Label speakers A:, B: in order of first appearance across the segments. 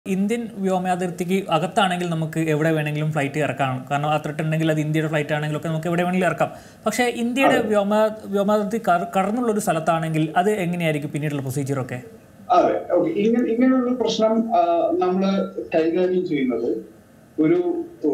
A: Indian വ്യോമാതിർത്തിക്ക് അകത്താണെങ്കിൽ നമുക്ക് എവിടെ വേണമെങ്കിലും ഫ്ലൈറ്റ് ഇറക്കാം കാരണം ആ ത്രെട്ട് ഉണ്ടെങ്കിൽ അത് ഇന്ത്യയുടെ ഫ്ലൈറ്റ് ആണെങ്കിലൊക്കെ നമുക്ക് എവിടെ വേണമെങ്കിലും ഇറക്കാം പക്ഷേ ഇന്ത്യയുടെ വ്യോമ വ്യോമാതിർത്തി കർ- കടന്നുള്ള ഒരു സ്ഥലത്താണെങ്കിൽ അത് എങ്ങനെയായിരിക്കും പിന്നീടുള്ള പ്രൊസീജിയറൊക്കെ
B: അതെ ഓക്കെ ഇങ്ങനെ ഇങ്ങനെയുള്ള പ്രശ്നം നമ്മൾ കൈകാര്യം ചെയ്യുന്നത് ഒരു ഓ,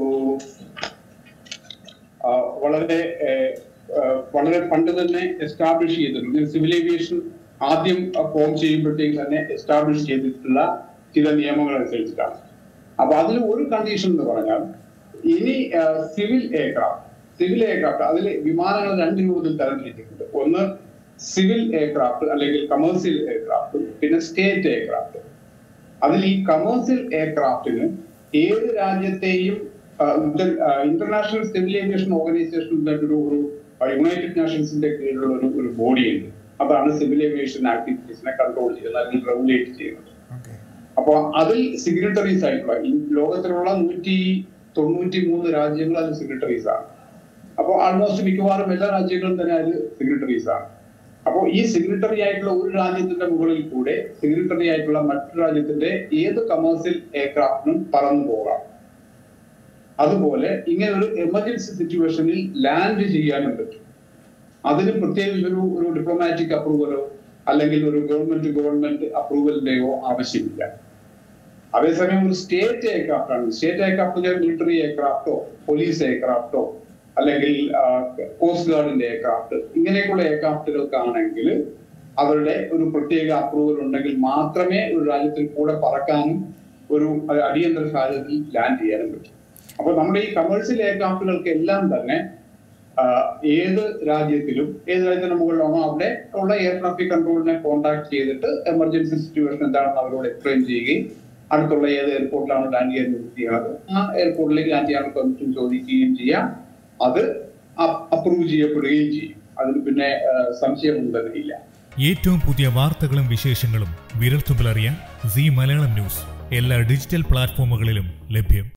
B: ആ, വളരെ ഏ, ആ, വളരെ പണ്ട് തന്നെ എസ്റ്റാബ്ലിഷ് ചെയ്തിട്ടുണ്ട് സിവിൽ ഏവിയേഷൻ ആദ്യം ഫോം ചെയ്യുമ്പോഴത്തേക്ക് തന്നെ എസ്റ്റാബ്ലിഷ് ചെയ്തിട്ടുള്ള ചില നിയമങ്ങൾ അനുസരിച്ചിട്ടാണ് അപ്പൊ അതിൽ ഒരു കണ്ടീഷൻ എന്ന് പറഞ്ഞാൽ ഇനി സിവിൽ എയർക്രാഫ്റ്റ് സിവിൽ എയർക്രാഫ്റ്റ് അതിൽ വിമാനങ്ങൾ രണ്ട് രൂപത്തിൽ തരംതിരിച്ചിട്ടുണ്ട് ഒന്ന് സിവിൽ എയർക്രാഫ്റ്റ് അല്ലെങ്കിൽ കമേഴ്സ്യൽ എയർക്രാഫ്റ്റ് പിന്നെ സ്റ്റേറ്റ് എയർക്രാഫ്റ്റ് അതിൽ ഈ കമേഴ്സ്യൽ എയർക്രാഫ്റ്റിന് ഏത് രാജ്യത്തെയും ഇന്റർനാഷണൽ സിവിൽ ഏവിയേഷൻ ഓർഗനൈസേഷൻ്റെ ഒരു ഒരു യുണൈറ്റഡ് നേഷൻസിന്റെ കീഴിലുള്ള ഒരു ഒരു ബോഡിയുണ്ട് അതാണ് സിവിൽ ഏവിയേഷൻ ആക്ടിവിറ്റീസിനെ കൺട്രോൾ ചെയ്യുന്നത് അല്ലെങ്കിൽ റെഗുലേറ്റ് ചെയ്യുന്നത് അപ്പൊ അതിൽ സിഗ്നറ്ററീസ് ആയിട്ടുള്ള ഈ ലോകത്തിലുള്ള നൂറ്റി തൊണ്ണൂറ്റി മൂന്ന് രാജ്യങ്ങൾ അതിൽ സിഗ്നറ്ററീസ് ആണ് അപ്പോൾ ആൾമോസ്റ്റ് മിക്കവാറും എല്ലാ രാജ്യങ്ങളും തന്നെ അതിൽ സിഗ്നറ്ററീസ് ആണ് അപ്പോൾ ഈ സിഗ്നറ്ററി ആയിട്ടുള്ള ഒരു രാജ്യത്തിന്റെ മുകളിൽ കൂടെ സിഗ്നറ്ററി ആയിട്ടുള്ള മറ്റൊരു രാജ്യത്തിന്റെ ഏത് കമേഴ്സ്യൽ എയർക്രാഫ്റ്റിനും പറന്നു പോകാം അതുപോലെ ഇങ്ങനെ ഒരു എമർജൻസി സിറ്റുവേഷനിൽ ലാൻഡ് ചെയ്യാനും പറ്റും അതിന് പ്രത്യേകിച്ച് ഒരു ഒരു ഡിപ്ലോമാറ്റിക് അപ്രൂവലോ അല്ലെങ്കിൽ ഒരു ഗവൺമെന്റ് ഗവൺമെന്റ് അപ്രൂവലിന്റെയോ ആവശ്യമില്ല അതേസമയം ഒരു സ്റ്റേറ്റ് എയർക്രാഫ്റ്റ് ആണ് സ്റ്റേറ്റ് എയർക്രാഫ്റ്റ് മിലിറ്ററി എയർക്രാഫ്റ്റോ പോലീസ് എയർക്രാഫ്റ്റോ അല്ലെങ്കിൽ കോസ്റ്റ് ഗാർഡിന്റെ എയർക്രാഫ്റ്റ് ഇങ്ങനെയൊക്കെയുള്ള എയർക്രാഫ്റ്റുകൾക്കാണെങ്കിൽ അവരുടെ ഒരു പ്രത്യേക അപ്രൂവൽ ഉണ്ടെങ്കിൽ മാത്രമേ ഒരു രാജ്യത്തിൽ കൂടെ പറക്കാനും ഒരു അടിയന്തര സാഹചര്യത്തിൽ ലാൻഡ് ചെയ്യാനും പറ്റും അപ്പൊ നമ്മുടെ ഈ കമേഴ്സ്യൽ എയർക്രാഫ്റ്റുകൾക്ക് എല്ലാം തന്നെ ആഹ് ഏത് രാജ്യത്തിലും ഏത് രാജ്യത്തിന് മുകളിലാണോ അവിടെ ഉള്ള എയർ ട്രാഫിക് കൺട്രോളിനെ കോൺടാക്ട് ചെയ്തിട്ട് എമർജൻസി സിറ്റുവേഷൻ എന്താണെന്ന് അവരോട് എക്സ്പ്ലെയിൻ ചെയ്യുകയും അടുത്തുള്ള ഏത് എയർപോർട്ടിലാണ് ലാൻഡ് ചെയ്യാൻ ചെയ്യുന്നത് ആ എയർപോർട്ടിലേക്ക് ലാൻഡ് ചെയ്യാൻ പെർമിഷൻ ചോദിക്കുകയും ചെയ്യാം അത് അപ്രൂവ് ചെയ്യപ്പെടുകയും ചെയ്യും അതിന് പിന്നെ ആഹ് സംശയമൊന്നും ഇല്ല
C: ഏറ്റവും പുതിയ വാർത്തകളും വിശേഷങ്ങളും വിരൽത്തുമ്പിലറിയാൻ സി മലയാളം ന്യൂസ് എല്ലാ ഡിജിറ്റൽ പ്ലാറ്റ്ഫോമുകളിലും ലഭ്യം